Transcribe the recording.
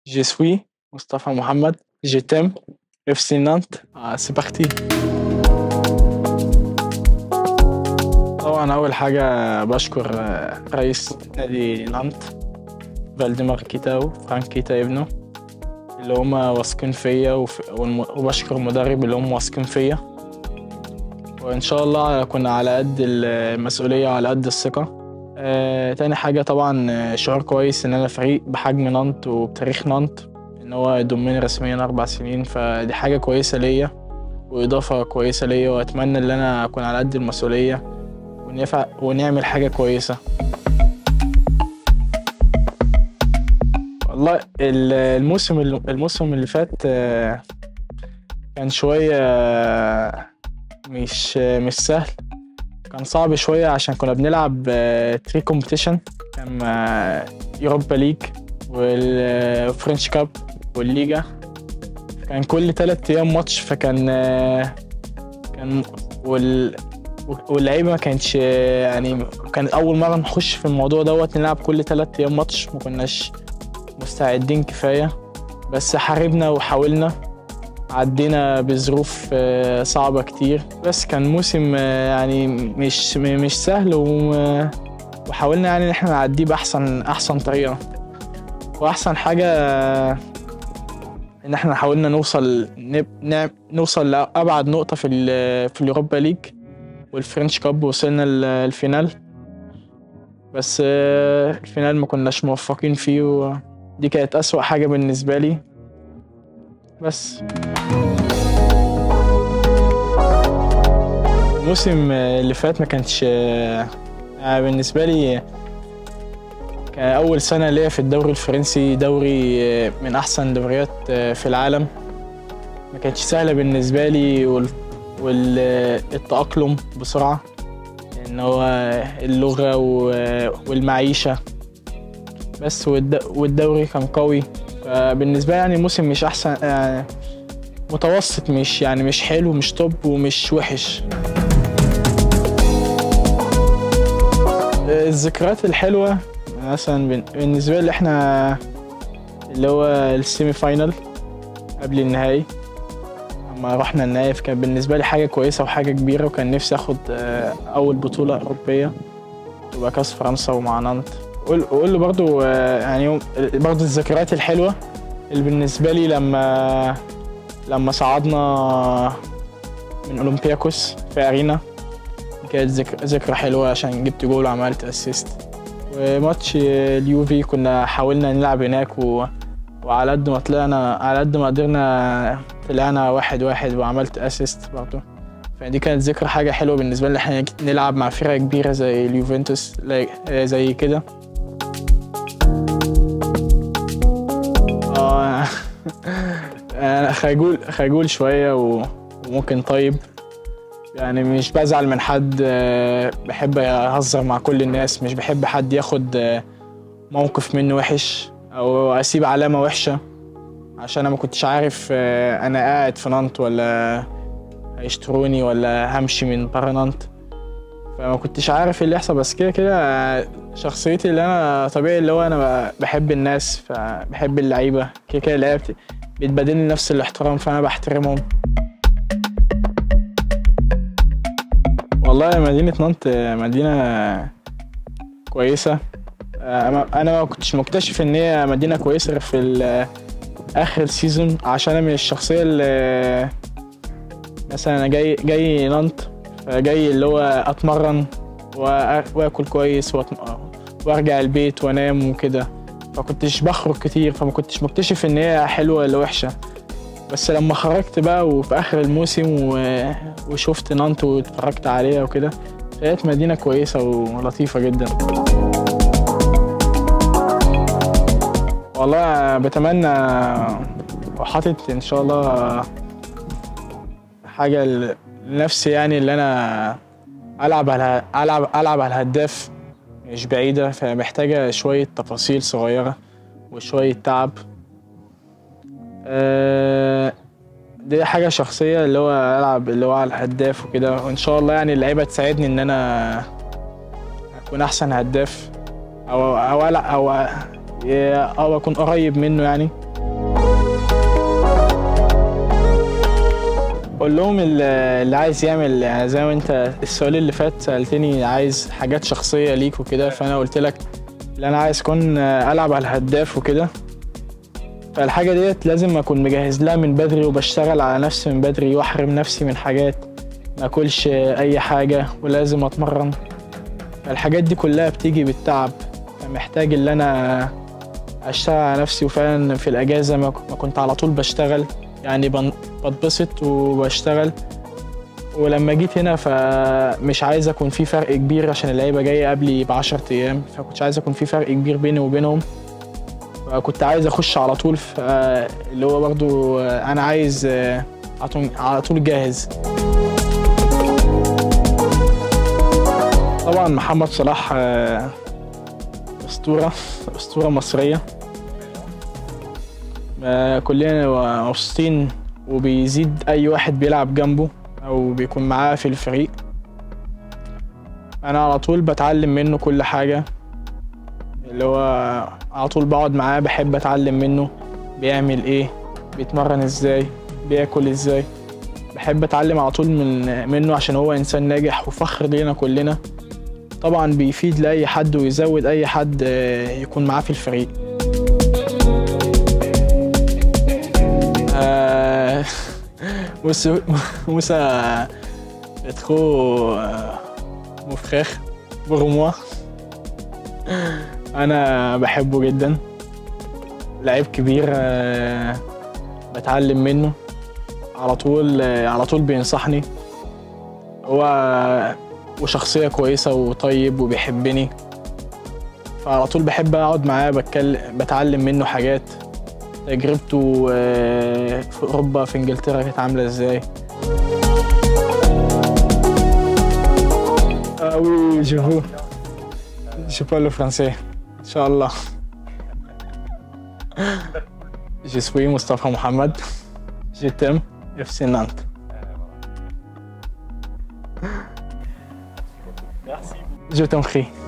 Je suis Mustafa Mohamed. Je t'aime. FC Nantes. Ah, c'est parti. طبعا أول حاجة بشكر آه، رئيس نادي نانت فالديمار كيتاو فرانك كيتا ابنه اللي هما واثقين فيا وف- والم- وبشكر المدرب اللي هم واثقين فيا وإن شاء الله كنا على قد المسؤولية وعلى قد الثقة آه، تاني حاجة طبعا آه، شعور كويس إن أنا فريق بحجم نانت وبتاريخ نانت إن هو يضمني رسميا أربع سنين فدي حاجة كويسة ليا وإضافة كويسة ليا وأتمنى إن أنا أكون على قد المسؤولية ونفع ونعمل حاجة كويسة والله ال- الموسم الموسم اللي فات آه، كان شوية آه، مش مش سهل كان صعب شوية عشان كنا بنلعب تري كومبيتيشن كان يوروبا ليج والفرنش كاب والليجا كان كل تلات أيام ماتش فكان آه، كان وال واللعيبة ما كانتش يعني كان أول مرة نخش في الموضوع دوت نلعب كل تلات أيام ماتش ما كناش مستعدين كفاية بس حاربنا وحاولنا عدينا بظروف آه، صعبة كتير بس كان موسم آه، يعني مش مش سهل و- وحاولنا يعني إن احنا نعديه بأحسن أحسن طريقة وأحسن حاجة آه، إن احنا حاولنا نوصل نب... نعم- نوصل لأبعد نقطة في ال... في اليوروبا ليج والفرنش كاب وصلنا ال- الفينال بس آه، الفينال ما كناش موفقين فيه ودي كانت أسوأ حاجة بالنسبة لي بس الموسم اللي فات ما كانش آه، بالنسبة لي كان أول سنة ليا في الدوري الفرنسي دوري آه، من أحسن الدوريات آه، في العالم ما كانتش سهلة بالنسبة لي وال- والتأقلم بسرعة إن هو اللغة و- والمعيشة بس والد- والدوري كان قوي فبالنسبة لي يعني الموسم مش أحسن آه، متوسط مش يعني مش حلو مش توب ومش وحش الذكريات الحلوة مثلا بن- بالنسبة لي احنا اللي هو السيمي فاينل قبل النهائي اما رحنا النهائي فكان بالنسبة لي حاجة كويسة وحاجة كبيرة وكان نفسي اخد آه، اول بطولة اوروبية تبقى كاس فرنسا ومع نانت قول قول له برضو آه، يعني يوم- برضو الذكريات الحلوة اللي بالنسبة لي لما لما صعدنا من اولمبياكوس في ارينا كانت ذك- ذكرى حلوة عشان جبت جول وعملت اسيست وماتش اليوفي كنا حاولنا نلعب هناك و... وعلى قد ما طلعنا على قد ما قدرنا طلعنا واحد واحد وعملت اسيست برضه فدي كانت ذكرى حاجة حلوة بالنسبة لنا احنا نلعب مع فرقة كبيرة زي اليوفنتوس لا- زي كده اه انا خجول خجول شوية و- وممكن طيب يعني مش بزعل من حد آه، بحب اهزر مع كل الناس مش بحب حد ياخد آه، موقف مني وحش او اسيب علامة وحشة عشان انا ما كنتش عارف آه، انا قاعد في نانت ولا هيشتروني ولا همشي من برا نانت فما كنتش عارف ايه اللي يحصل بس كده كده آه، شخصيتي اللي انا طبيعي اللي هو انا بحب الناس فبحب اللعيبة كده كده اللعيبة بت- بتبادلني نفس الاحترام فانا بحترمهم والله مدينة نانت مدينة كويسة أنا أنا ما كنتش مكتشف إن هي مدينة كويسة غير في ال- آخر السيزون عشان أنا من الشخصية اللي مثلا أنا جاي جاي نانت فجاي اللي هو أتمرن وآ- وآكل كويس وأتم- وأرجع البيت وأنام وكده فكنتش بخرج كتير فما كنتش مكتشف إن هي حلوة ولا وحشة بس لما خرجت بقى وفي آخر الموسم و... وشفت نانت واتفرجت عليها وكده كانت مدينة كويسة ولطيفة جدا والله بتمنى وحاطط إن شاء الله حاجة ل- لنفسي يعني اللي أنا ألعب على ألعب ألعب على الهداف مش بعيدة فمحتاجة شوية تفاصيل صغيرة وشوية تعب أه دي حاجة شخصية اللي هو ألعب اللي هو على الهداف وكده وإن شاء الله يعني اللعيبة تساعدني إن أنا أكون أحسن هداف أو أو ألع- أو أو أكون قريب منه يعني قول لهم اللي اللي عايز يعمل يعني زي ما انت السؤال اللي فات سألتني عايز حاجات شخصية ليك وكده فانا قلت لك اللي انا عايز اكون العب على الهداف وكده فالحاجة ديت لازم اكون مجهز لها من بدري وبشتغل على نفسي من بدري واحرم نفسي من حاجات ما اكلش اي حاجة ولازم اتمرن فالحاجات دي كلها بتيجي بالتعب فمحتاج اللي انا اشتغل على نفسي وفعلا في الاجازة ما ما كنت على طول بشتغل يعني بن- بتبسط وبشتغل ولما جيت هنا فمش عايز اكون في فرق كبير عشان اللعيبه جايه قبلي ب 10 ايام فكنتش عايز اكون في فرق كبير بيني وبينهم فكنت عايز اخش على طول في اللي هو برضو انا عايز على طول- على طول جاهز طبعا محمد صلاح آه، اسطوره اسطوره مصريه آه، كلنا مبسوطين وبيزيد اي واحد بيلعب جنبه او بيكون معاه في الفريق انا على طول بتعلم منه كل حاجه اللي هو على طول بقعد معاه بحب اتعلم منه بيعمل ايه بيتمرن ازاي بياكل ازاي بحب اتعلم على طول من منه عشان هو انسان ناجح وفخر لينا كلنا طبعا بيفيد لاي حد ويزود اي حد آه، يكون معاه في الفريق آه، موسى موسى est trop euh, mon frère pour moi انا بحبه جدا لعيب كبير آه، بتعلم منه على طول آه، على طول بينصحني هو وشخصية كويسة وطيب وبيحبني فعلى طول بحب اقعد معاه بتكلم بتعلم منه حاجات تجربته آه، في اوروبا في انجلترا كانت عاملة ازاي Ah oui, je veux. Je parle français. Inch'Allah. Je suis Mustafa Mohamed. Je t'aime. FC Nantes. Je t'en prie.